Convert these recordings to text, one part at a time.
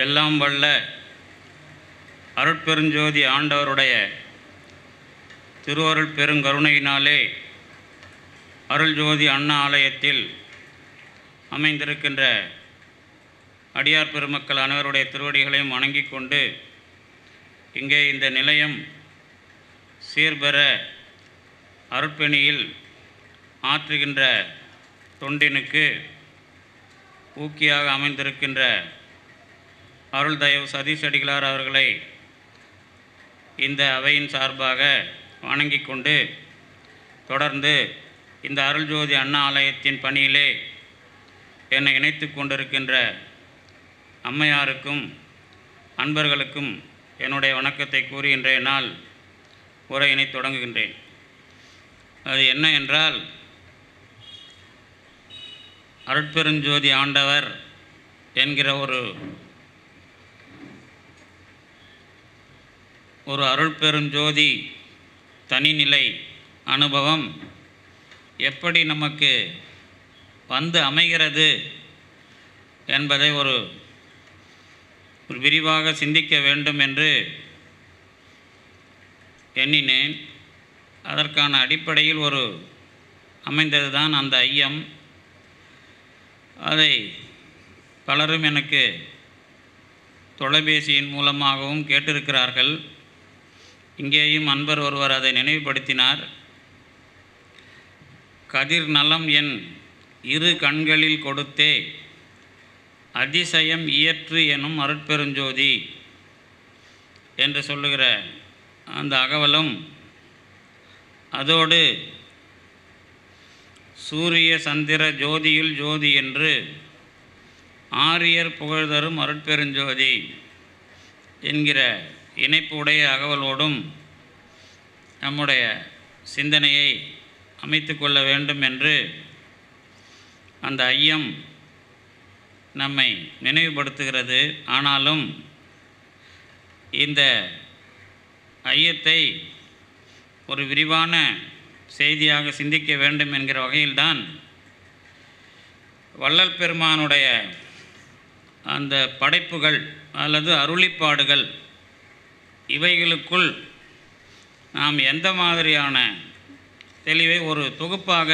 எல்லாம் வல்ல அருட்பெருஞ்சோதி ஆண்டவருடைய திருவருள் பெருங்கருணையினாலே அருள்ஜோதி அண்ணா ஆலயத்தில் அமைந்திருக்கின்ற அடியார் பெருமக்கள் அனைவருடைய திருவடிகளையும் வணங்கிக் கொண்டு இங்கே இந்த நிலையம் சீர்பெற அருட்பணியில் ஆற்றுகின்ற தொண்டினுக்கு ஊக்கியாக அமைந்திருக்கின்ற அருள் தயவு சதீஷ் அடிகளார் அவர்களை இந்த அவையின் சார்பாக வணங்கிக் கொண்டு தொடர்ந்து இந்த அருள்ஜோதி அண்ணா ஆலயத்தின் பணியிலே என்னை இணைத்து கொண்டிருக்கின்ற அம்மையாருக்கும் அன்பர்களுக்கும் என்னுடைய வணக்கத்தை கூறி இன்றைய நாள் உரையினை தொடங்குகின்றேன் அது என்ன என்றால் அருட்பெருஞ்சோதி ஆண்டவர் என்கிற ஒரு ஒரு அருட்பெருஞ்சோதி தனிநிலை அனுபவம் எப்படி நமக்கு வந்து அமைகிறது என்பதை ஒரு ஒரு விரிவாக சிந்திக்க வேண்டும் என்று எண்ணினேன் அதற்கான அடிப்படையில் ஒரு அமைந்ததுதான் அந்த ஐயம் அதை பலரும் எனக்கு தொலைபேசியின் மூலமாகவும் கேட்டிருக்கிறார்கள் இங்கேயும் அன்பர் ஒருவர் அதை நினைவுபடுத்தினார் கதிர் நலம் என் இரு கண்களில் கொடுத்தே அதிசயம் இயற்று எனும் அருட்பெருஞ்சோதி என்று சொல்லுகிற அந்த அகவலும் அதோடு சூரிய சந்திர ஜோதியுள் ஜோதி என்று ஆரியர் புகழ்தரும் அருட்பெருஞ்சோதி என்கிற இணைப்பு உடைய அகவலோடும் நம்முடைய சிந்தனையை அமைத்து கொள்ள வேண்டும் என்று அந்த ஐயம் நம்மை நினைவுபடுத்துகிறது ஆனாலும் இந்த ஐயத்தை ஒரு விரிவான செய்தியாக சிந்திக்க வேண்டும் என்கிற வகையில்தான் வள்ளல் பெருமானுடைய அந்த படைப்புகள் அல்லது அருளிப்பாடுகள் இவைகளுக்குள் நாம் எந்த மாதிரியான தெளிவை ஒரு தொகுப்பாக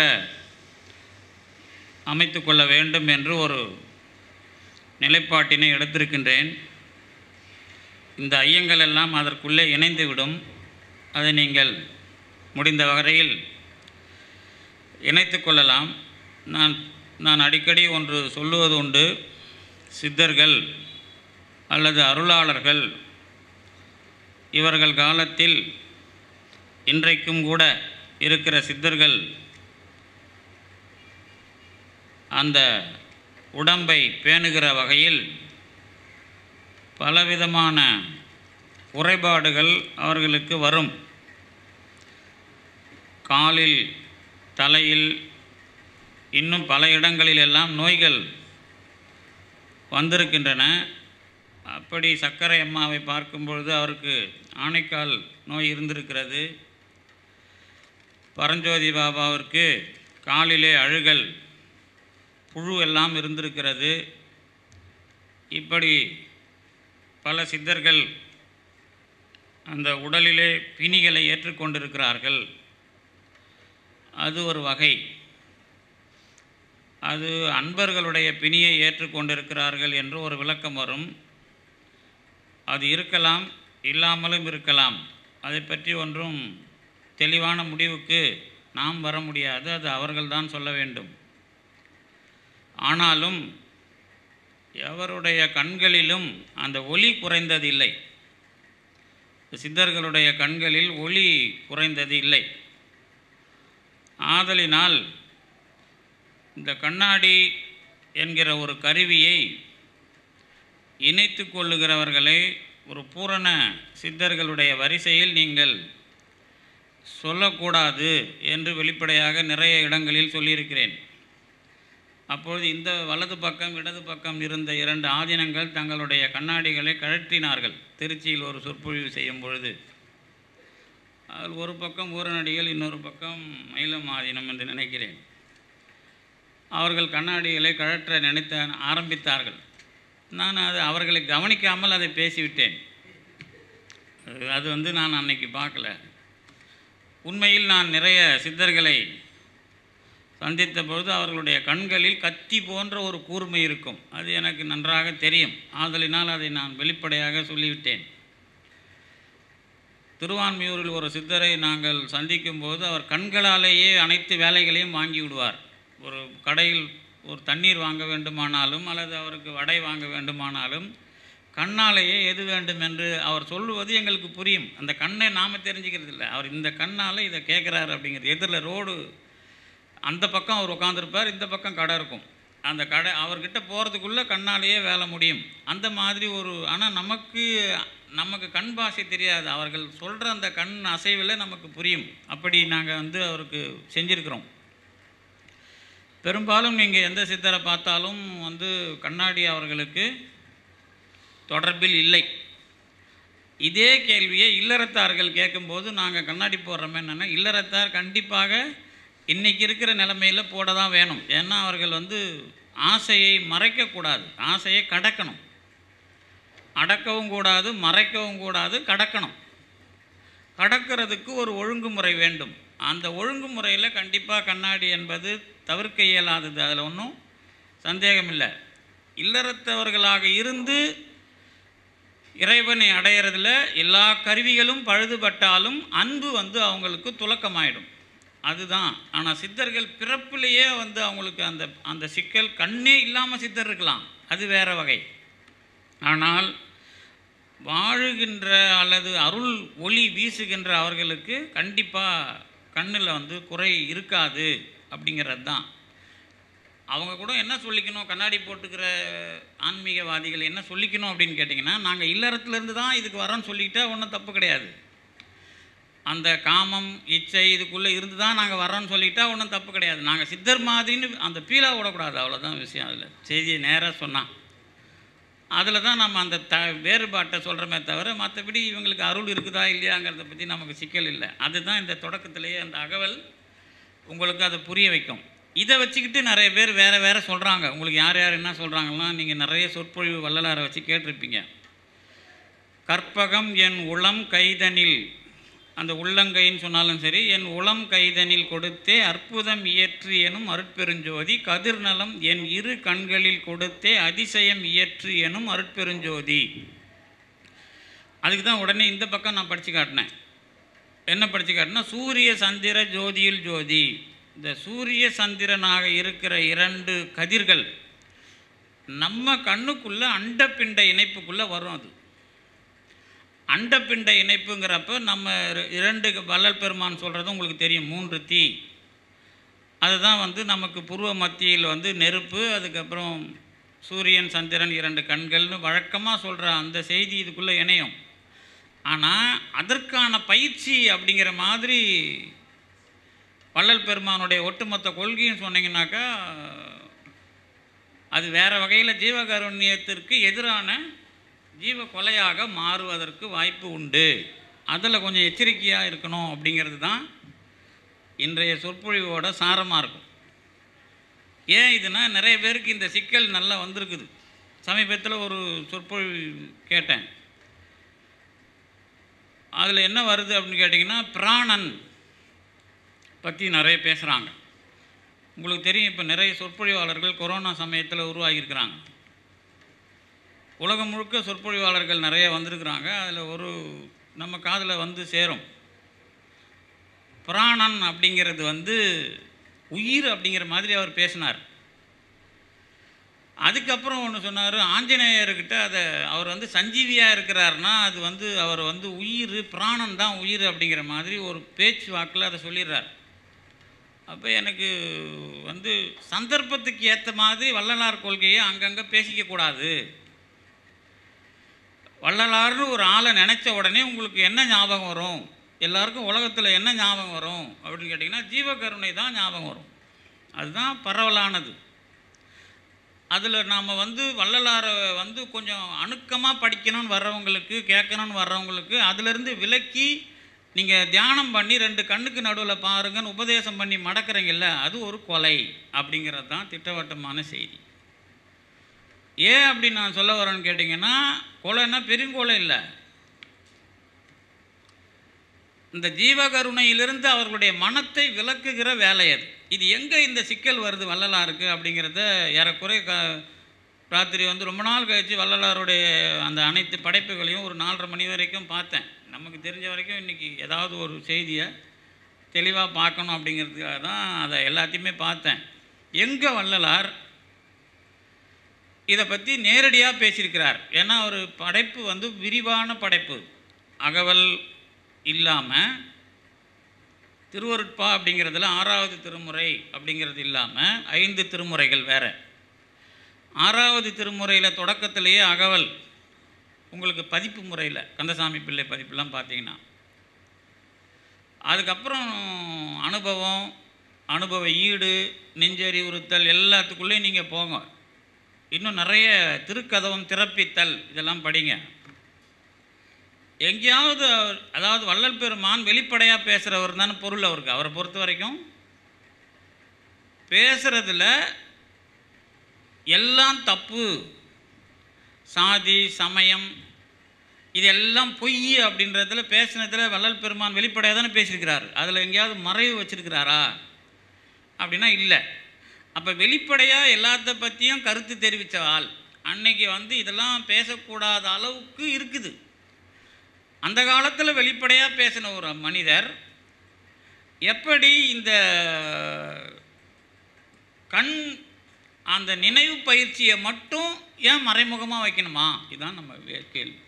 அமைத்து கொள்ள வேண்டும் என்று ஒரு நிலைப்பாட்டினை எடுத்திருக்கின்றேன் இந்த ஐயங்கள் எல்லாம் அதற்குள்ளே இணைந்துவிடும் அதை நீங்கள் முடிந்த வகையில் இணைத்து கொள்ளலாம் நான் நான் அடிக்கடி ஒன்று சொல்லுவது உண்டு சித்தர்கள் அல்லது அருளாளர்கள் இவர்கள் காலத்தில் இன்றைக்கும் கூட இருக்கிற சித்தர்கள் அந்த உடம்பை பேணுகிற வகையில் பலவிதமான குறைபாடுகள் அவர்களுக்கு வரும் காலில் தலையில் இன்னும் பல இடங்களில் எல்லாம் நோய்கள் வந்திருக்கின்றன அப்படி சர்க்கரை அம்மாவை பார்க்கும் பொழுது அவருக்கு ஆணைக்கால் நோய் இருந்திருக்கிறது பரஞ்சோதி பாபாவிற்கு காலிலே அழுகல் புழு எல்லாம் இருந்திருக்கிறது இப்படி பல சித்தர்கள் அந்த உடலிலே பிணிகளை ஏற்றுக்கொண்டிருக்கிறார்கள் அது ஒரு வகை அது அன்பர்களுடைய பிணியை ஏற்றுக்கொண்டிருக்கிறார்கள் என்று ஒரு விளக்கம் வரும் அது இருக்கலாம் இல்லாமலும் இருக்கலாம் அதை பற்றி ஒன்றும் தெளிவான முடிவுக்கு நாம் வர முடியாது அது அவர்கள்தான் சொல்ல வேண்டும் ஆனாலும் எவருடைய கண்களிலும் அந்த ஒளி குறைந்தது இல்லை சித்தர்களுடைய கண்களில் ஒளி குறைந்தது இல்லை ஆதலினால் இந்த கண்ணாடி என்கிற ஒரு கருவியை இணைத்து கொள்ளுகிறவர்களை ஒரு பூரண சித்தர்களுடைய வரிசையில் நீங்கள் சொல்லக்கூடாது என்று வெளிப்படையாக நிறைய இடங்களில் சொல்லியிருக்கிறேன் அப்பொழுது இந்த வலது பக்கம் இடது பக்கம் இருந்த இரண்டு ஆதீனங்கள் தங்களுடைய கண்ணாடிகளை கழற்றினார்கள் திருச்சியில் ஒரு சொற்பொழிவு செய்யும் பொழுது அதில் ஒரு பக்கம் ஊரநடிகள் இன்னொரு பக்கம் மயிலம் ஆதீனம் என்று நினைக்கிறேன் அவர்கள் கண்ணாடிகளை கழற்ற நினைத்த ஆரம்பித்தார்கள் நான் அது அவர்களை கவனிக்காமல் அதை பேசிவிட்டேன் அது- அது வந்து நான் அன்னைக்கு பார்க்கல உண்மையில் நான் நிறைய சித்தர்களை சந்தித்த பொழுது அவர்களுடைய கண்களில் கத்தி போன்ற ஒரு கூர்மை இருக்கும் அது எனக்கு நன்றாக தெரியும் ஆதலினால் அதை நான் வெளிப்படையாக சொல்லிவிட்டேன் திருவான்மியூரில் ஒரு சித்தரை நாங்கள் சந்திக்கும் போது அவர் கண்களாலேயே அனைத்து வேலைகளையும் வாங்கி விடுவார் ஒரு கடையில் ஒரு தண்ணீர் வாங்க வேண்டுமானாலும் அல்லது அவருக்கு வடை வாங்க வேண்டுமானாலும் கண்ணாலேயே எது வேண்டும் என்று அவர் சொல்லுவது எங்களுக்கு புரியும் அந்த கண்ணை நாம் தெரிஞ்சுக்கிறது இல்லை அவர் இந்த கண்ணால் இதை கேட்குறாரு அப்படிங்கிறது எதிரில் ரோடு அந்த பக்கம் அவர் உட்காந்துருப்பார் இந்த பக்கம் கடை இருக்கும் அந்த கடை அவர்கிட்ட போகிறதுக்குள்ளே கண்ணாலேயே வேலை முடியும் அந்த மாதிரி ஒரு ஆனால் நமக்கு நமக்கு கண் பாஷை தெரியாது அவர்கள் சொல்கிற அந்த கண் அசைவில் நமக்கு புரியும் அப்படி நாங்கள் வந்து அவருக்கு செஞ்சுருக்கிறோம் பெரும்பாலும் நீங்கள் எந்த சித்தரை பார்த்தாலும் வந்து கண்ணாடி அவர்களுக்கு தொடர்பில் இல்லை இதே கேள்வியை இல்லறத்தார்கள் கேட்கும்போது நாங்கள் கண்ணாடி போடுறோமே என்னென்னா இல்லறத்தார் கண்டிப்பாக இன்றைக்கி இருக்கிற நிலைமையில் போட தான் வேணும் ஏன்னா அவர்கள் வந்து ஆசையை மறைக்கக்கூடாது ஆசையை கடக்கணும் அடக்கவும் கூடாது மறைக்கவும் கூடாது கடக்கணும் கடக்கிறதுக்கு ஒரு ஒழுங்குமுறை வேண்டும் அந்த ஒழுங்குமுறையில் கண்டிப்பாக கண்ணாடி என்பது தவிர்க்க இயலாதது அதில் ஒன்றும் சந்தேகம் இல்லை இல்லறத்தவர்களாக இருந்து இறைவனை அடையிறதுல எல்லா கருவிகளும் பழுதுபட்டாலும் அன்பு வந்து அவங்களுக்கு துலக்கமாயிடும் அதுதான் ஆனால் சித்தர்கள் பிறப்பிலேயே வந்து அவங்களுக்கு அந்த அந்த சிக்கல் கண்ணே இல்லாமல் சித்தர் இருக்கலாம் அது வேற வகை ஆனால் வாழுகின்ற அல்லது அருள் ஒளி வீசுகின்ற அவர்களுக்கு கண்டிப்பாக கண்ணில் வந்து குறை இருக்காது அப்படிங்கிறது தான் அவங்க கூட என்ன சொல்லிக்கணும் கண்ணாடி போட்டுக்கிற ஆன்மீகவாதிகள் என்ன சொல்லிக்கணும் அப்படின்னு கேட்டிங்கன்னா நாங்கள் இல்லறத்துலேருந்து தான் இதுக்கு வரோன்னு சொல்லிக்கிட்டா ஒன்றும் தப்பு கிடையாது அந்த காமம் இச்சை இதுக்குள்ளே இருந்து தான் நாங்கள் வரோன்னு சொல்லிக்கிட்டா ஒன்றும் தப்பு கிடையாது நாங்கள் சித்தர் மாதிரின்னு அந்த பீலா விடக்கூடாது அவ்வளோதான் விஷயம் அதில் செய்தியை நேராக சொன்னான் அதில் தான் நம்ம அந்த த வேறுபாட்டை சொல்கிறோமே தவிர மற்றபடி இவங்களுக்கு அருள் இருக்குதா இல்லையாங்கிறத பற்றி நமக்கு சிக்கல் இல்லை அதுதான் இந்த தொடக்கத்திலேயே அந்த அகவல் உங்களுக்கு அதை புரிய வைக்கும் இதை வச்சுக்கிட்டு நிறைய பேர் வேறு வேறு சொல்கிறாங்க உங்களுக்கு யார் யார் என்ன சொல்கிறாங்கன்னா நீங்கள் நிறைய சொற்பொழிவு வள்ளலாரை வச்சு கேட்டிருப்பீங்க கற்பகம் என் உளம் கைதனில் அந்த உள்ளங்கைன்னு சொன்னாலும் சரி என் உளம் கைதனில் கொடுத்தே அற்புதம் இயற்று எனும் அருட்பெருஞ்சோதி கதிர்நலம் என் இரு கண்களில் கொடுத்தே அதிசயம் இயற்று எனும் அருட்பெருஞ்சோதி அதுக்கு தான் உடனே இந்த பக்கம் நான் படித்து காட்டினேன் என்ன படித்து காட்டினா சூரிய சந்திர ஜோதியில் ஜோதி இந்த சூரிய சந்திரனாக இருக்கிற இரண்டு கதிர்கள் நம்ம கண்ணுக்குள்ளே அண்டப்பிண்ட இணைப்புக்குள்ளே வரும் அது அண்டப்பிண்ட இணைப்புங்கிறப்ப நம்ம இர- இரண்டு வள்ளல் பெருமான் சொல்கிறது உங்களுக்கு தெரியும் மூன்று தீ அதுதான் வந்து நமக்கு பூர்வ மத்தியில் வந்து நெருப்பு அதுக்கப்புறம் சூரியன் சந்திரன் இரண்டு கண்கள்னு வழக்கமாக சொல்கிற அந்த செய்தி இதுக்குள்ளே இணையும் ஆனால் அதற்கான பயிற்சி அப்படிங்கிற மாதிரி வள்ளல் பெருமானுடைய ஒட்டுமொத்த கொள்கைன்னு சொன்னீங்கன்னாக்கா அது வேறு வகையில் ஜீவகாருண்யத்திற்கு எதிரான ஜீவ கொலையாக மாறுவதற்கு வாய்ப்பு உண்டு அதில் கொஞ்சம் எச்சரிக்கையாக இருக்கணும் அப்படிங்கிறது தான் இன்றைய சொற்பொழிவோட சாரமாக இருக்கும் ஏன் இதுனா நிறைய பேருக்கு இந்த சிக்கல் நல்லா வந்திருக்குது சமீபத்தில் ஒரு சொற்பொழிவு கேட்டேன் அதில் என்ன வருது அப்படின்னு கேட்டிங்கன்னா பிராணன் பற்றி நிறைய பேசுகிறாங்க உங்களுக்கு தெரியும் இப்போ நிறைய சொற்பொழிவாளர்கள் கொரோனா சமயத்தில் உருவாகியிருக்கிறாங்க உலகம் முழுக்க சொற்பொழிவாளர்கள் நிறைய வந்திருக்கிறாங்க அதில் ஒரு நம்ம காதில் வந்து சேரும் பிராணன் அப்படிங்கிறது வந்து உயிர் அப்படிங்கிற மாதிரி அவர் பேசினார் அதுக்கப்புறம் ஒன்று சொன்னார் ஆஞ்சநேயர்கிட்ட அதை அவர் வந்து சஞ்சீவியாக இருக்கிறாருன்னா அது வந்து அவர் வந்து உயிர் பிராணன் தான் உயிர் அப்படிங்கிற மாதிரி ஒரு பேச்சு வாக்கில் அதை சொல்லிடுறார் அப்போ எனக்கு வந்து சந்தர்ப்பத்துக்கு ஏற்ற மாதிரி வள்ளலார் கொள்கையை அங்கங்கே பேசிக்க கூடாது வள்ளலார்னு ஒரு ஆளை நினச்ச உடனே உங்களுக்கு என்ன ஞாபகம் வரும் எல்லாருக்கும் உலகத்தில் என்ன ஞாபகம் வரும் அப்படின்னு கேட்டிங்கன்னா ஜீவகருணை தான் ஞாபகம் வரும் அதுதான் பரவலானது அதில் நாம் வந்து வள்ளலாரை வந்து கொஞ்சம் அணுக்கமாக படிக்கணும்னு வர்றவங்களுக்கு கேட்கணும்னு வர்றவங்களுக்கு அதிலிருந்து விலக்கி நீங்கள் தியானம் பண்ணி ரெண்டு கண்ணுக்கு நடுவில் பாருங்கன்னு உபதேசம் பண்ணி மடக்கிறீங்கல்ல அது ஒரு கொலை அப்படிங்கிறது தான் திட்டவட்டமான செய்தி ஏன் அப்படி நான் சொல்ல வரேன்னு கேட்டிங்கன்னா கொலைன்னா பெருங்கொலை இல்லை இந்த ஜீவகருணையிலிருந்து அவர்களுடைய மனத்தை விலக்குகிற வேலை அது இது எங்கே இந்த சிக்கல் வருது வள்ளலாருக்கு அப்படிங்கிறத ஏறக்குறை க ராத்திரி வந்து ரொம்ப நாள் கழித்து வள்ளலாருடைய அந்த அனைத்து படைப்புகளையும் ஒரு நாலரை மணி வரைக்கும் பார்த்தேன் நமக்கு தெரிஞ்ச வரைக்கும் இன்றைக்கி ஏதாவது ஒரு செய்தியை தெளிவாக பார்க்கணும் அப்படிங்கிறதுக்காக தான் அதை எல்லாத்தையுமே பார்த்தேன் எங்கே வள்ளலார் இதை பற்றி நேரடியாக பேசியிருக்கிறார் ஏன்னா ஒரு படைப்பு வந்து விரிவான படைப்பு அகவல் இல்லாமல் திருவருட்பா அப்படிங்கிறதுல ஆறாவது திருமுறை அப்படிங்கிறது இல்லாமல் ஐந்து திருமுறைகள் வேறு ஆறாவது திருமுறையில் தொடக்கத்திலேயே அகவல் உங்களுக்கு பதிப்பு முறையில் கந்தசாமி பிள்ளை பதிப்புலாம் பார்த்தீங்கன்னா அதுக்கப்புறம் அனுபவம் அனுபவ ஈடு நெஞ்சறிவுறுத்தல் எல்லாத்துக்குள்ளேயும் நீங்கள் போங்க இன்னும் நிறைய திருக்கதவம் திறப்பித்தல் இதெல்லாம் படிங்க எங்கேயாவது அவர்- அதாவது வள்ளல் பெருமான் வெளிப்படையாக பேசுகிறவர் தானே பொருள் அவருக்கு அவரை பொறுத்த வரைக்கும் பேசுகிறதுல எல்லாம் தப்பு சாதி சமயம் இதெல்லாம் பொய் அப்படின்றதுல பேசுனதுல வள்ளல் பெருமான் வெளிப்படையாக தானே பேசியிருக்கிறார் அதில் எங்கேயாவது மறைவு வச்சிருக்கிறாரா அப்படின்னா இல்லை அப்போ வெளிப்படையாக எல்லாத்த பற்றியும் கருத்து தெரிவித்த ஆள் அன்னைக்கு வந்து இதெல்லாம் பேசக்கூடாத அளவுக்கு இருக்குது அந்த காலத்தில் வெளிப்படையாக பேசின ஒரு மனிதர் எப்படி இந்த கண் அந்த நினைவு பயிற்சியை மட்டும் ஏன் மறைமுகமாக வைக்கணுமா இதுதான் நம்ம வே- கேள்வி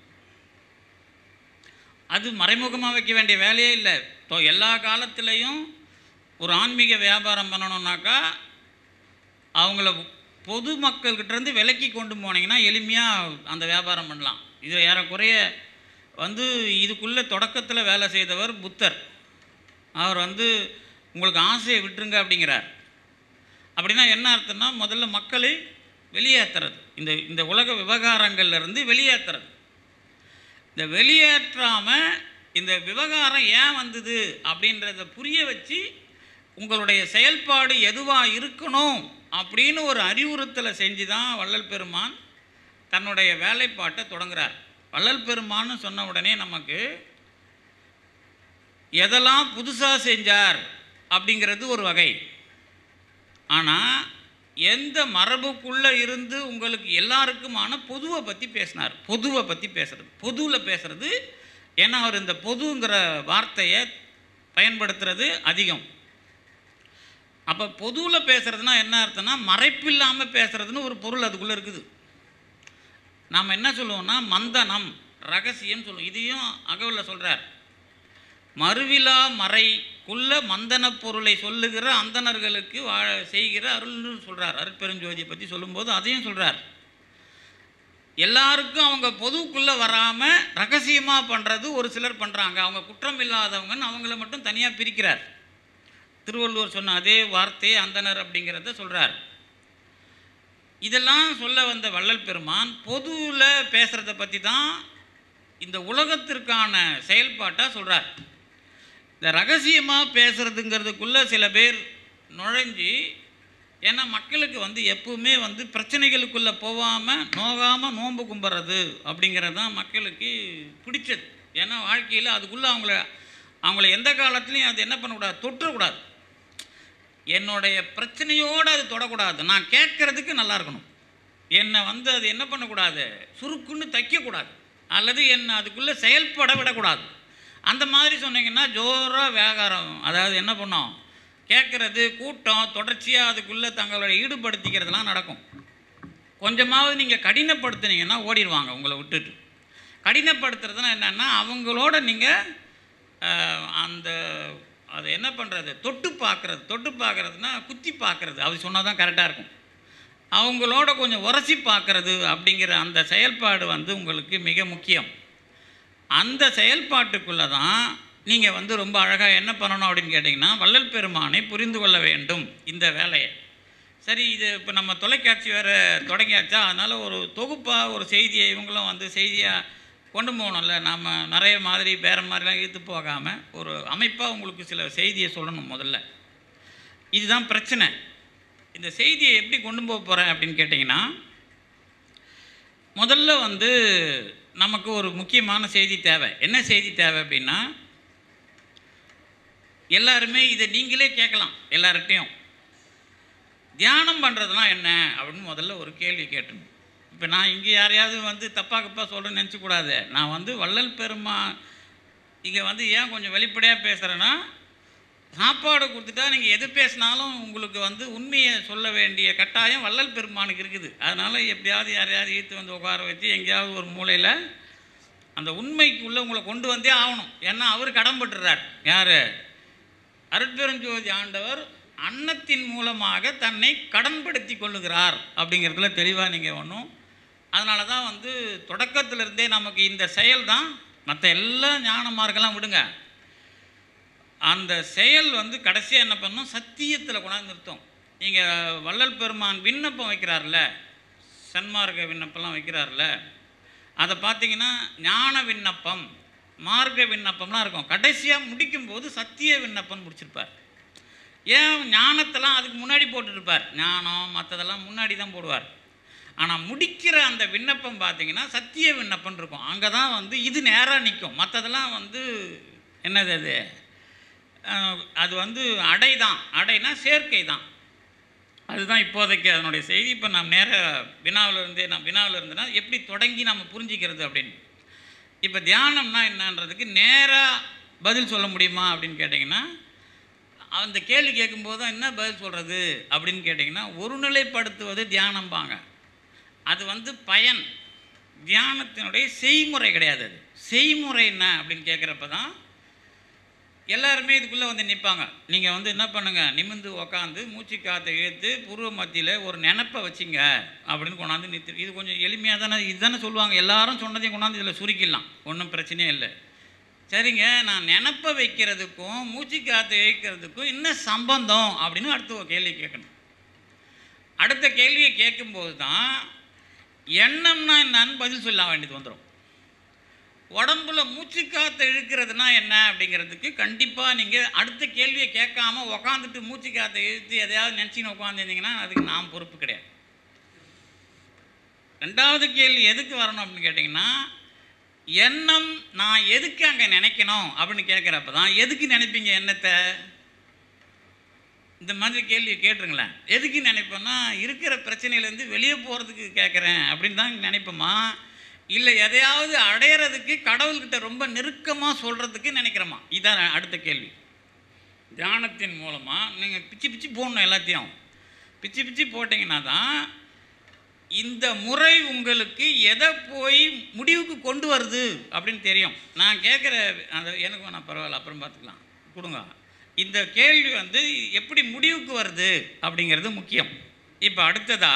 அது மறைமுகமாக வைக்க வேண்டிய வேலையே இல்லை இப்போ எல்லா காலத்துலேயும் ஒரு ஆன்மீக வியாபாரம் பண்ணணுன்னாக்கா அவங்கள பொது மக்கள்கிட்டேருந்து விலக்கி கொண்டு போனீங்கன்னா எளிமையாக அந்த வியாபாரம் பண்ணலாம் இது ஏறக்குறைய வந்து இதுக்குள்ளே தொடக்கத்தில் வேலை செய்தவர் புத்தர் அவர் வந்து உங்களுக்கு ஆசையை விட்டுருங்க அப்படிங்கிறார் அப்படின்னா என்ன அர்த்தம்னா முதல்ல மக்களை வெளியேற்றுறது இந்த இந்த உலக விவகாரங்கள்ல இருந்து வெளியேற்றுறது இந்த வெளியேற்றாமல் இந்த விவகாரம் ஏன் வந்தது அப்படின்றத புரிய வச்சு உங்களுடைய செயல்பாடு எதுவாக இருக்கணும் அப்படின்னு ஒரு அறிவுறுத்தலை செஞ்சு தான் வள்ளல் பெருமான் தன்னுடைய வேலைப்பாட்டை தொடங்குறார் வள்ளல் பெருமான்னு சொன்ன உடனே நமக்கு எதெல்லாம் புதுசாக செஞ்சார் அப்படிங்கிறது ஒரு வகை ஆனால் எந்த மரபுக்குள்ளே இருந்து உங்களுக்கு எல்லாருக்குமான பொதுவை பற்றி பேசினார் பொதுவை பற்றி பேசுறது பொதுவில் பேசுறது ஏன்னா அவர் இந்த பொதுங்கிற வார்த்தையை பயன்படுத்துறது அதிகம் அப்போ பொதுவில் பேசுறதுனா என்ன அர்த்தம்னா மறைப்பு இல்லாமல் பேசுறதுன்னு ஒரு பொருள் அதுக்குள்ளே இருக்குது நாம் என்ன சொல்லுவோம்னா மந்தனம் ரகசியம் சொல்லுவோம் இதையும் அகவலில் சொல்கிறார் மறுவிலா மறைக்குள்ள மந்தன பொருளை சொல்லுகிற அந்தணர்களுக்கு வாழ செய்கிற அருள்னு சொல்கிறார் அருட்பெருஞ்சோதியை பற்றி சொல்லும்போது அதையும் சொல்கிறார் எல்லாருக்கும் அவங்க பொதுவுக்குள்ளே வராமல் ரகசியமாக பண்ணுறது ஒரு சிலர் பண்ணுறாங்க அவங்க குற்றம் இல்லாதவங்கன்னு அவங்கள மட்டும் தனியாக பிரிக்கிறார் திருவள்ளுவர் சொன்ன அதே வார்த்தையே அந்தனர் அப்படிங்கிறத சொல்கிறார் இதெல்லாம் சொல்ல வந்த வள்ளல் பெருமான் பொதுவில் பேசுகிறத பற்றி தான் இந்த உலகத்திற்கான செயல்பாட்டாக சொல்கிறார் இந்த ரகசியமாக பேசுகிறதுங்கிறதுக்குள்ளே சில பேர் நுழைஞ்சி ஏன்னா மக்களுக்கு வந்து எப்பவுமே வந்து பிரச்சனைகளுக்குள்ளே போகாமல் நோகாமல் நோன்பு கும்பிட்றது அப்படிங்கிறது தான் மக்களுக்கு பிடிச்சது ஏன்னா வாழ்க்கையில் அதுக்குள்ளே அவங்கள அவங்கள எந்த காலத்துலேயும் அது என்ன பண்ணக்கூடாது தொற்றக்கூடாது என்னுடைய பிரச்சனையோடு அது தொடக்கூடாது நான் கேட்குறதுக்கு நல்லா இருக்கணும் என்னை வந்து அது என்ன பண்ணக்கூடாது சுருக்குன்னு தைக்கக்கூடாது அல்லது என்னை அதுக்குள்ளே செயல்பட விடக்கூடாது அந்த மாதிரி சொன்னீங்கன்னா ஜோராக வியாகாரம் அதாவது என்ன பண்ணோம் கேட்குறது கூட்டம் தொடர்ச்சியாக அதுக்குள்ளே தங்களை ஈடுபடுத்திக்கிறதுலாம் நடக்கும் கொஞ்சமாவது நீங்கள் கடினப்படுத்துனீங்கன்னா ஓடிடுவாங்க உங்களை விட்டுட்டு கடினப்படுத்துறதுனா என்னென்னா அவங்களோட நீங்கள் அந்த அது என்ன பண்ணுறது தொட்டு பார்க்குறது தொட்டு பார்க்குறதுனா குத்தி பார்க்குறது அது சொன்னால் தான் கரெக்டாக இருக்கும் அவங்களோட கொஞ்சம் உரசி பார்க்குறது அப்படிங்கிற அந்த செயல்பாடு வந்து உங்களுக்கு மிக முக்கியம் அந்த செயல்பாட்டுக்குள்ளே தான் நீங்கள் வந்து ரொம்ப அழகாக என்ன பண்ணணும் அப்படின்னு கேட்டிங்கன்னா வள்ளல் பெருமானை புரிந்து கொள்ள வேண்டும் இந்த வேலையை சரி இது இப்போ நம்ம தொலைக்காட்சி வேறு தொடங்கியாச்சா அதனால் ஒரு தொகுப்பாக ஒரு செய்தியை இவங்களும் வந்து செய்தியாக கொண்டு போகணும்ல நாம் நிறைய மாதிரி வேறு மாதிரிலாம் இழுத்து போகாமல் ஒரு அமைப்பாக உங்களுக்கு சில செய்தியை சொல்லணும் முதல்ல இதுதான் பிரச்சனை இந்த செய்தியை எப்படி கொண்டு போக போகிறேன் அப்படின்னு கேட்டிங்கன்னா முதல்ல வந்து நமக்கு ஒரு முக்கியமான செய்தி தேவை என்ன செய்தி தேவை அப்படின்னா எல்லாருமே இதை நீங்களே கேட்கலாம் எல்லார்கிட்டையும் தியானம் பண்ணுறதுனா என்ன அப்படின்னு முதல்ல ஒரு கேள்வி கேட்டணும் இப்போ நான் இங்கே யாரையாவது வந்து தப்பாக கப்பா சொல்கிறேன்னு நினச்சக்கூடாது நான் வந்து வள்ளல் பெருமா இங்கே வந்து ஏன் கொஞ்சம் வெளிப்படையாக பேசுகிறேன்னா சாப்பாடு கொடுத்துட்டா நீங்கள் எது பேசினாலும் உங்களுக்கு வந்து உண்மையை சொல்ல வேண்டிய கட்டாயம் வள்ளல் பெருமானுக்கு இருக்குது அதனால் எப்படியாவது யாரையாவது ஈர்த்து வந்து உட்கார வச்சு எங்கேயாவது ஒரு மூலையில் அந்த உண்மைக்குள்ளே உங்களை கொண்டு வந்தே ஆகணும் ஏன்னா அவர் கடன்பட்டுறார் யார் அருட்பெருஞ்சோதி ஆண்டவர் அன்னத்தின் மூலமாக தன்னை கடன்படுத்தி கொள்ளுகிறார் அப்படிங்கிறதுல தெளிவாக நீங்கள் ஒன்றும் அதனால தான் வந்து தொடக்கத்திலிருந்தே நமக்கு இந்த செயல் தான் மற்ற எல்லா ஞான மார்க்கெல்லாம் விடுங்க அந்த செயல் வந்து கடைசியாக என்ன பண்ணும் சத்தியத்தில் கொண்டாந்து நிறுத்தும் நீங்கள் வள்ளல் பெருமான் விண்ணப்பம் வைக்கிறார்ல சன்மார்க்க விண்ணப்பம்லாம் வைக்கிறார்ல அதை பார்த்தீங்கன்னா ஞான விண்ணப்பம் மார்க்க விண்ணப்பம்லாம் இருக்கும் கடைசியாக முடிக்கும்போது சத்திய விண்ணப்பம் முடிச்சிருப்பார் ஏன் ஞானத்தெல்லாம் அதுக்கு முன்னாடி போட்டுருப்பார் ஞானம் மற்றதெல்லாம் முன்னாடி தான் போடுவார் ஆனால் முடிக்கிற அந்த விண்ணப்பம் பார்த்தீங்கன்னா சத்திய விண்ணப்பம் இருக்கும் அங்கே தான் வந்து இது நேராக நிற்கும் மற்றதெல்லாம் வந்து என்னது அது அஹ், அது வந்து அடை தான் அடைனா சேர்க்கை தான் அதுதான் இப்போதைக்கு அதனுடைய செய்தி இப்போ நான் நேர வினாவில் இருந்தே நான் வினாவில் இருந்தேன்னா எப்படி தொடங்கி நம்ம புரிஞ்சிக்கிறது அப்படின்னு இப்போ தியானம்னா என்னன்றதுக்கு நேராக பதில் சொல்ல முடியுமா அப்படின்னு கேட்டிங்கன்னா அந்த கேள்வி கேட்கும்போது தான் என்ன பதில் சொல்கிறது அப்படின்னு கேட்டிங்கன்னா ஒருநிலைப்படுத்துவது தியானம்பாங்க அது வந்து பயன் தியானத்தினுடைய செய்முறை கிடையாது அது செய்முறை என்ன அப்படின்னு கேட்குறப்ப தான் எல்லாருமே இதுக்குள்ளே வந்து நிற்பாங்க நீங்கள் வந்து என்ன பண்ணுங்கள் நிமிர்ந்து உக்காந்து மூச்சு காற்றை இழுத்து பூர்வ மத்தியில் ஒரு நினப்பை வச்சிங்க அப்படின்னு கொண்டாந்து நிறுத்தி இது கொஞ்சம் எளிமையாக தானே இதுதானே சொல்லுவாங்க எல்லாரும் சொன்னதையும் கொண்டாந்து இதில் சுருக்கிடலாம் ஒன்றும் பிரச்சனையே இல்லை சரிங்க நான் நினப்பை வைக்கிறதுக்கும் மூச்சு காற்றை இழுக்கிறதுக்கும் என்ன சம்பந்தம் அப்படின்னு அடுத்து ஒரு கேள்வி கேட்கணும் அடுத்த கேள்வியை கேட்கும்போது தான் எண்ணம்னா என்னன்னு பதில் சொல்ல வேண்டியது வந்துடும் உடம்புல மூச்சு காற்றை இழுக்கிறதுனா என்ன அப்படிங்கிறதுக்கு கண்டிப்பாக நீங்கள் அடுத்த கேள்வியை கேட்காம உக்காந்துட்டு மூச்சு காற்றை இழுத்து எதையாவது நினச்சின்னு உட்காந்துருந்தீங்கன்னா அதுக்கு நான் பொறுப்பு கிடையாது ரெண்டாவது கேள்வி எதுக்கு வரணும் அப்படின்னு கேட்டிங்கன்னா எண்ணம் நான் எதுக்கு அங்கே நினைக்கணும் அப்படின்னு கேட்குறப்ப தான் எதுக்கு நினைப்பீங்க எண்ணத்தை இந்த மாதிரி கேள்வி கேட்டுருங்களேன் எதுக்கு நினைப்பேன்னா இருக்கிற பிரச்சனையிலேருந்து வெளியே போகிறதுக்கு கேட்குறேன் அப்படின்னு தான் நினைப்போமா இல்லை எதையாவது அடையிறதுக்கு கடவுள்கிட்ட ரொம்ப நெருக்கமாக சொல்கிறதுக்கு நினைக்கிறோமா இதான் அடுத்த கேள்வி தியானத்தின் மூலமாக நீங்கள் பிச்சு பிச்சு போடணும் எல்லாத்தையும் பிச்சு பிச்சு போட்டிங்கன்னா தான் இந்த முறை உங்களுக்கு எதை போய் முடிவுக்கு கொண்டு வருது அப்படின்னு தெரியும் நான் கேட்குற அந்த எனக்கு வேணாம் பரவாயில்ல அப்புறம் பார்த்துக்கலாம் கொடுங்க இந்த கேள்வி வந்து எப்படி முடிவுக்கு வருது அப்படிங்கிறது முக்கியம் இப்போ அடுத்ததா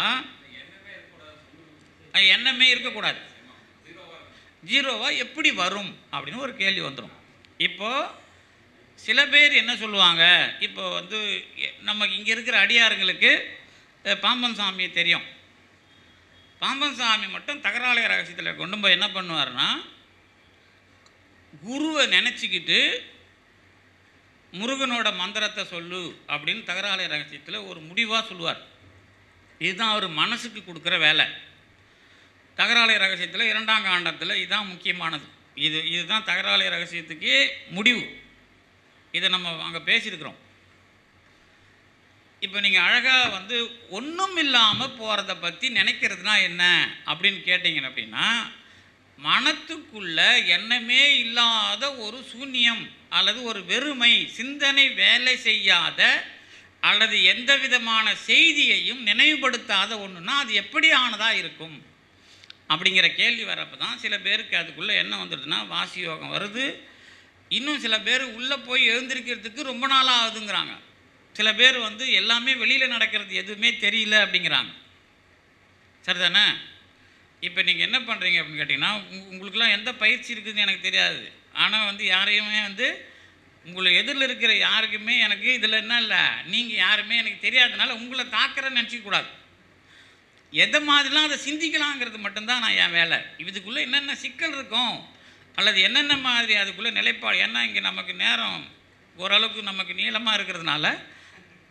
அஹ் எண்ணமே இருக்கக்கூடாது ஜீரோவா எப்படி வரும் அப்படின்னு ஒரு கேள்வி வந்துடும் இப்போது சில பேர் என்ன சொல்லுவாங்க இப்போ வந்து எ- நமக்கு இங்கே இருக்கிற அடியாருங்களுக்கு அஹ், பாம்பன் சாமியை தெரியும் பாம்பன் சாமி மட்டும் தகராலய ரகசியத்தில் கொண்டு போய் என்ன பண்ணுவார்னா குருவை நினச்சிக்கிட்டு முருகனோட மந்திரத்தை சொல்லு அப்படின்னு தகராலய ரகசியத்தில் ஒரு முடிவாக சொல்லுவார் இதுதான் அவர் மனசுக்கு கொடுக்குற வேலை தகராலய ரகசியத்தில் இரண்டாம் காண்டத்தில் இதுதான் முக்கியமானது இது இதுதான் தகராலய ரகசியத்துக்கு முடிவு இதை நம்ம அங்கே பேசியிருக்கிறோம் இப்போ நீங்கள் அழகாக வந்து ஒன்றும் இல்லாமல் போகிறத பற்றி நினைக்கிறதுனா என்ன அப்படின்னு கேட்டிங்க அப்படின்னா மனத்துக்குள்ள எண்ணமே இல்லாத ஒரு சூன்யம் அல்லது ஒரு வெறுமை சிந்தனை வேலை செய்யாத அல்லது எந்த விதமான செய்தியையும் நினைவுபடுத்தாத ஒன்றுனா அது எப்படி ஆனதாக இருக்கும் அப்படிங்கிற கேள்வி வரப்போ தான் சில பேருக்கு அதுக்குள்ளே என்ன வந்துடுதுன்னா வாசி யோகம் வருது இன்னும் சில பேர் உள்ளே போய் எழுந்திருக்கிறதுக்கு ரொம்ப நாளாக ஆகுதுங்கிறாங்க சில பேர் வந்து எல்லாமே வெளியில் நடக்கிறது எதுவுமே தெரியல அப்படிங்கிறாங்க சரிதானே இப்போ நீங்கள் என்ன பண்ணுறீங்க அப்படின்னு கேட்டிங்கன்னா உங்க- உங்களுக்குலாம் எந்த பயிற்சி இருக்குதுன்னு எனக்கு தெரியாது ஆனால் வந்து யாரையுமே வந்து உங்களை எதிரில் இருக்கிற யாருக்குமே எனக்கு இதில் என்ன இல்லை நீங்கள் யாருமே எனக்கு தெரியாதனால உங்களை தாக்குறேன்னு நினச்சிக்கூடாது எதை மாதிரிலாம் அதை சிந்திக்கலாங்கிறது மட்டும்தான் நான் என் வேலை இதுக்குள்ளே என்னென்ன சிக்கல் இருக்கும் அல்லது என்னென்ன மாதிரி அதுக்குள்ளே நிலைப்பாடு ஏன்னா இங்கே நமக்கு நேரம் ஓரளவுக்கு நமக்கு நீளமாக இருக்கிறதுனால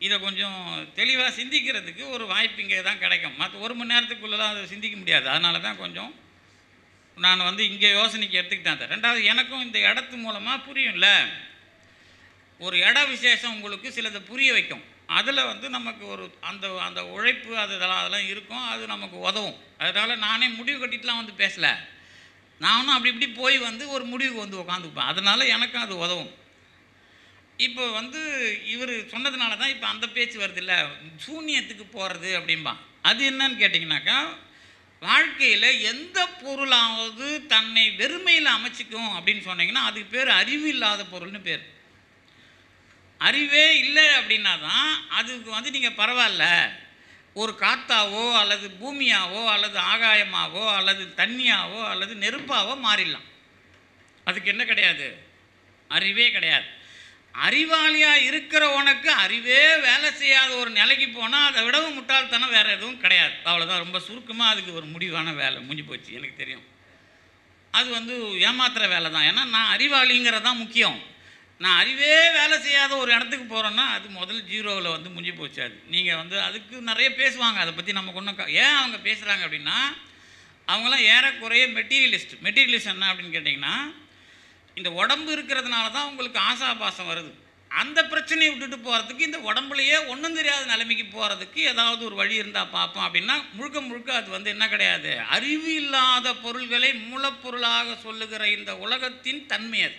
இதை கொஞ்சம் தெளிவாக சிந்திக்கிறதுக்கு ஒரு வாய்ப்பு இங்கே தான் கிடைக்கும் மற்ற ஒரு மணி நேரத்துக்குள்ளெல்லாம் அதை சிந்திக்க முடியாது அதனால தான் கொஞ்சம் நான் வந்து இங்கே யோசனைக்கு எடுத்துக்கிட்டேன் அதை. ரெண்டாவது எனக்கும் இந்த இடத்து மூலமாக புரியும்ல ஒரு இட விசேஷம் உங்களுக்கு சிலதை புரிய வைக்கும் அதில் வந்து நமக்கு ஒரு அந்த அந்த உழைப்பு அது இதெல்லாம் அதெல்லாம் இருக்கும் அது நமக்கு உதவும் அதனால் நானே முடிவு கட்டிட்டுலாம் வந்து பேசலை நானும் அப்படி இப்படி போய் வந்து ஒரு முடிவுக்கு வந்து உட்காந்துப்பேன் அதனால் எனக்கும் அது உதவும் இப்போ வந்து இவர் சொன்னதுனால தான் இப்போ அந்த பேச்சு வருது இல்லை சூன்யத்துக்கு போகிறது அப்படிம்பா அது என்னன்னு கேட்டிங்கனாக்கா வாழ்க்கையில் எந்த பொருளாவது தன்னை வெறுமையில் அமைச்சிக்கும் அப்படின்னு சொன்னீங்கன்னா அதுக்கு பேர் அறிவு இல்லாத பொருள்னு பேர் அறிவே இல்லை அப்படின்னா தான் அதுக்கு வந்து நீங்கள் பரவாயில்ல ஒரு காத்தாவோ அல்லது பூமியாவோ அல்லது ஆகாயமாவோ அல்லது தண்ணியாவோ அல்லது நெருப்பாவோ மாறிடலாம் அதுக்கு என்ன கிடையாது அறிவே கிடையாது அறிவாளியாக இருக்கிற உனக்கு அறிவே வேலை செய்யாத ஒரு நிலைக்கு போனால் அதை விடவும் முட்டாள்தனம் வேறு எதுவும் கிடையாது அவ்வளோதான் ரொம்ப சுருக்கமாக அதுக்கு ஒரு முடிவான வேலை முடிஞ்சு போச்சு எனக்கு தெரியும் அது வந்து ஏமாத்துற வேலை தான் ஏன்னா நான் அறிவாளிங்கிறது தான் முக்கியம் நான் அறிவே வேலை செய்யாத ஒரு இடத்துக்கு போகிறேன்னா அது முதல் ஜீரோவில் வந்து முடிஞ்சு போச்சு அது நீங்கள் வந்து அதுக்கு நிறைய பேசுவாங்க அதை பற்றி நமக்கு ஒன்றும் க- ஏன் அவங்க பேசுகிறாங்க அப்படின்னா அவங்களாம் ஏறக்குறைய மெட்டீரியலிஸ்ட் மெட்டீரியலிஸ்ட் என்ன அப்படின்னு கேட்டிங்கன்னா இந்த உடம்பு இருக்கிறதுனால தான் உங்களுக்கு ஆசாபாசம் வருது அந்த பிரச்சனையை விட்டுட்டு போகிறதுக்கு இந்த உடம்புலையே ஒன்றும் தெரியாத நிலைமைக்கு போகிறதுக்கு ஏதாவது ஒரு வழி இருந்தால் பார்ப்போம் அப்படின்னா முழுக்க முழுக்க அது வந்து என்ன கிடையாது அறிவு இல்லாத பொருள்களை மூலப்பொருளாக சொல்லுகிற இந்த உலகத்தின் தன்மை அது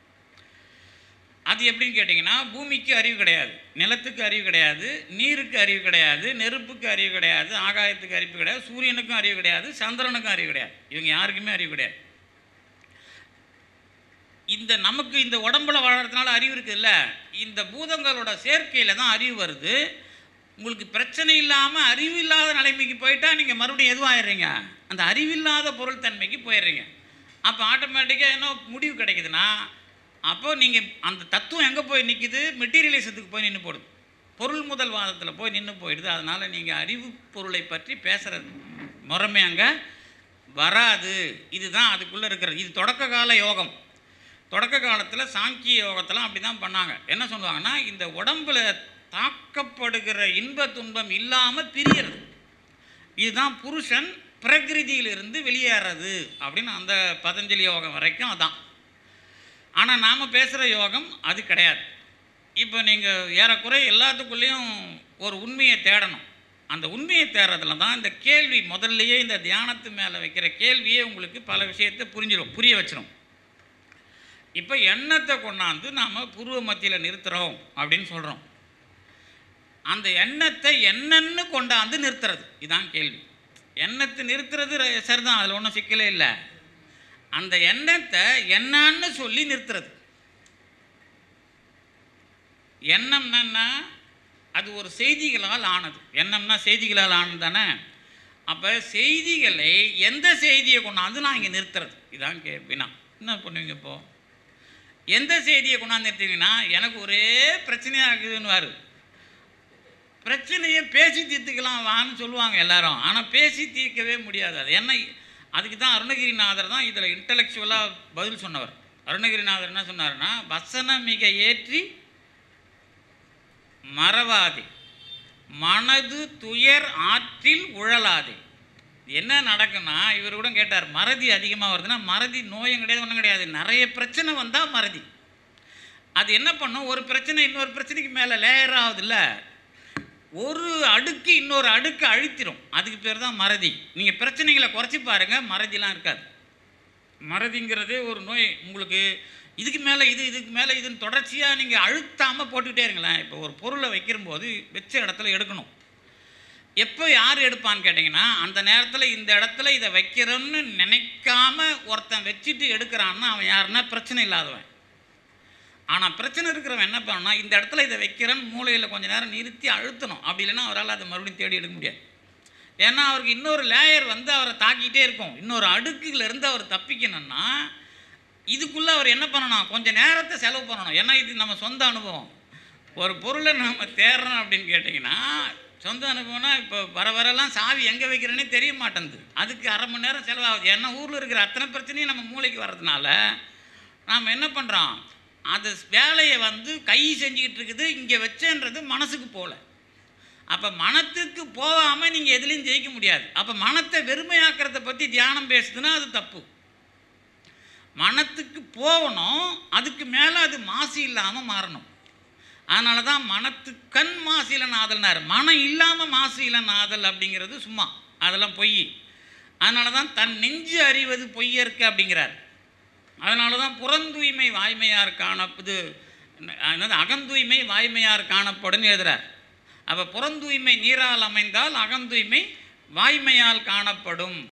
அது எப்படின்னு கேட்டிங்கன்னா பூமிக்கு அறிவு கிடையாது நிலத்துக்கு அறிவு கிடையாது நீருக்கு அறிவு கிடையாது நெருப்புக்கு அறிவு கிடையாது ஆகாயத்துக்கு அறிவு கிடையாது சூரியனுக்கும் அறிவு கிடையாது சந்திரனுக்கும் அறிவு கிடையாது இவங்க யாருக்குமே அறிவு கிடையாது இந்த நமக்கு இந்த உடம்புல வாழறதுனால அறிவு இருக்குல்ல இந்த பூதங்களோட சேர்க்கையில் தான் அறிவு வருது உங்களுக்கு பிரச்சனை இல்லாமல் அறிவு இல்லாத நிலைமைக்கு போயிட்டா நீங்கள் மறுபடியும் எதுவாகிடுறீங்க அந்த அறிவில்லாத பொருள் தன்மைக்கு போயிடுறீங்க அப்போ ஆட்டோமேட்டிக்காக என்ன முடிவு கிடைக்குதுன்னா அப்போ நீங்கள் அந்த தத்துவம் எங்கே போய் நிற்கிது மெட்டீரியலிசத்துக்கு போய் நின்று போடுது பொருள் முதல் வாதத்தில் போய் நின்று போயிடுது அதனால் நீங்கள் அறிவு பொருளை பற்றி பேசுகிறது முறைமை அங்கே வராது இதுதான் அதுக்குள்ளே இருக்கிறது இது தொடக்க கால யோகம் தொடக்க காலத்தில் சாங்கிய யோகத்தெல்லாம் அப்படி தான் பண்ணாங்க என்ன சொல்லுவாங்கன்னா இந்த உடம்புல தாக்கப்படுகிற இன்ப துன்பம் இல்லாமல் பிரியறது இதுதான் புருஷன் பிரகிருதியிலிருந்து வெளியேறது அப்படின்னு அந்த பதஞ்சலி யோகம் வரைக்கும் அதான் ஆனால் நாம் பேசுகிற யோகம் அது கிடையாது இப்போ நீங்கள் ஏறக்குறை எல்லாத்துக்குள்ளேயும் ஒரு உண்மையை தேடணும் அந்த உண்மையை தேடுறதுல தான் இந்த கேள்வி முதல்லையே இந்த தியானத்து மேலே வைக்கிற கேள்வியே உங்களுக்கு பல விஷயத்தை புரிஞ்சிடும் புரிய வச்சிடும் இப்போ எண்ணத்தை கொண்டாந்து நாம் புருவ மத்தியில் நிறுத்துகிறோம் அப்படின்னு சொல்கிறோம் அந்த எண்ணத்தை என்னன்னு கொண்டாந்து நிறுத்துறது இதான் கேள்வி எண்ணத்தை நிறுத்துறது ர- சரிதான் அதில் ஒன்றும் சிக்கலே இல்லை அந்த எண்ணத்தை என்னன்னு சொல்லி நிறுத்துறது எண்ணம்னா என்ன? அது ஒரு செய்திகளால் ஆனது எண்ணம்னா செய்திகளால் ஆனது தானே அப்போ செய்திகளை எந்த செய்தியை கொண்டாந்து நான் இங்கே நிறுத்துறது இதான் கே வினா என்ன பண்ணுவீங்க இப்போ எந்த செய்தியை கொண்டாந்து நிறுத்துவீங்கன்னா எனக்கு ஒரே பிரச்சனையாக இருக்குதுன்னு பிரச்சனையை பேசி தீர்த்துக்கலாம் வான்னு சொல்லுவாங்க எல்லாரும் ஆனால் பேசி தீர்க்கவே முடியாது அது என்ன அதுக்கு தான் அருணகிரிநாதர் தான் இதில் இன்டலெக்சுவலாக பதில் சொன்னவர் அருணகிரிநாதர் என்ன சொன்னாருன்னா வசனம் மிக ஏற்றி மறவாதே மனது துயர் ஆற்றில் உழலாதே என்ன நடக்குன்னா இவர் கூட கேட்டார் மறதி அதிகமாக வருதுன்னா மறதி நோயும் கிடையாது ஒன்றும் கிடையாது நிறைய பிரச்சனை வந்தால் மறதி அது என்ன பண்ணும் ஒரு பிரச்சனை இன்னொரு பிரச்சனைக்கு மேலே லேயர் ஆகுதுல்ல ஒரு அடுக்கு இன்னொரு அடுக்கு அழுத்திரும் அதுக்கு பேர் தான் மறதி நீங்கள் பிரச்சனைகளை குறைச்சி பாருங்கள் மறதிலாம் இருக்காது மறதிங்கிறதே ஒரு நோய் உங்களுக்கு இதுக்கு மேலே இது இதுக்கு மேலே இதுன்னு தொடர்ச்சியாக நீங்கள் அழுத்தாமல் போட்டுக்கிட்டே இருங்களேன் இப்போ ஒரு பொருளை வைக்கிறம்போது வச்ச இடத்துல எடுக்கணும் எப்போ யார் எடுப்பான்னு கேட்டிங்கன்னா அந்த நேரத்தில் இந்த இடத்துல இதை வைக்கிறோன்னு நினைக்காம ஒருத்தன் வச்சுட்டு எடுக்கிறான்னா அவன் யாருன்னா பிரச்சனை இல்லாதவன் ஆனால் பிரச்சனை இருக்கிறவன் என்ன பண்ணணும்னா இந்த இடத்துல இதை வைக்கிறேன்னு மூளையில் கொஞ்ச நேரம் நிறுத்தி அழுத்தணும் அப்படி இல்லைன்னா அவரால் அதை மறுபடியும் தேடி எடுக்க முடியாது ஏன்னா அவருக்கு இன்னொரு லேயர் வந்து அவரை தாக்கிட்டே இருக்கும் இன்னொரு அடுக்குல இருந்து அவர் தப்பிக்கணும்னா இதுக்குள்ளே அவர் என்ன பண்ணணும் கொஞ்சம் நேரத்தை செலவு பண்ணணும் ஏன்னா இது நம்ம சொந்த அனுபவம் ஒரு பொருளை நம்ம தேடுறோம் அப்படின்னு கேட்டிங்கன்னா சொந்த அனுபவம்னா இப்போ வர வரலாம் சாவி எங்கே வைக்கிறேனே தெரிய மாட்டேங்குது அதுக்கு அரை மணி நேரம் செலவாகுது ஏன்னா ஊரில் இருக்கிற அத்தனை பிரச்சனையும் நம்ம மூளைக்கு வர்றதுனால நாம் என்ன பண்ணுறோம் அது வேலையை வந்து கை செஞ்சுக்கிட்டு இருக்குது இங்கே வச்சேன்றது மனசுக்கு போகல அப்போ மனத்துக்கு போகாமல் நீங்கள் எதுலேயும் ஜெயிக்க முடியாது அப்போ மனத்தை வெறுமையாக்கிறத பற்றி தியானம் பேசுதுன்னா அது தப்பு மனத்துக்கு போகணும் அதுக்கு மேலே அது மாசு இல்லாமல் மாறணும் அதனால தான் மனத்து கண் மாசு இல நாதல்னார் மனம் இல்லாமல் மாசு இல நாதல் அப்படிங்கிறது சும்மா அதெல்லாம் பொய் அதனால தான் தன் நெஞ்சு அறிவது பொய்யற்கு அப்படிங்கிறார் அதனால தான் புறந்தூய்மை வாய்மையார் காணப்பது என்னது அகந்தூய்மை வாய்மையார் காணப்படும் எழுதுறார் அப்போ புறந்தூய்மை நீரால் அமைந்தால் அகந்தூய்மை வாய்மையால் காணப்படும்